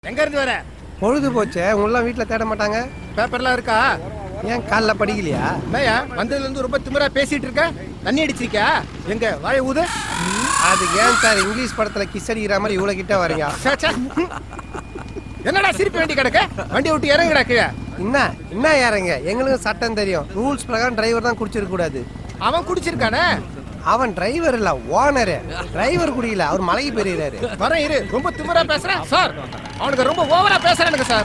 எங்க இருந்து வர பொழுது போச்சே உங்களாம் வீட்டில் தேட மாட்டாங்க பேப்பர்லாம் இருக்கா ஏன் காலைல படிக்கலையா என்னய்யா வந்ததுல இருந்து ரொம்ப திமிரா பேசிட்டு இருக்க தண்ணி அடிச்சிருக்கியா எங்க வாய ஊது அது ஏன் சார் இங்கிலீஷ் படத்துல கிஸ் அடிக்கிற மாதிரி இவ்வளோ கிட்ட வரீங்க ச்சே, ச்சே. என்னடா சிரிப்பு வேண்டி கிடக்கு வண்டி விட்டு இறங்குடா கீழே என்ன என்ன யாருங்க எங்களுக்கும் சட்டம் தெரியும் ரூல்ஸ் பிரகாரம் டிரைவர் தான் குடிச்சிருக்க கூடாது அவன் குடிச்சிருக்கானே அவன் டிரைவர் இல்ல ஓனரு டிரைவர் குடியில அவர் மலைக்கு பெரியறாரு வரேன் இரு ரொம்ப திமிரா பேசுறேன் சார் அவனுக்கு ரொம்ப ஓவரா பேசுறானுங்க சார்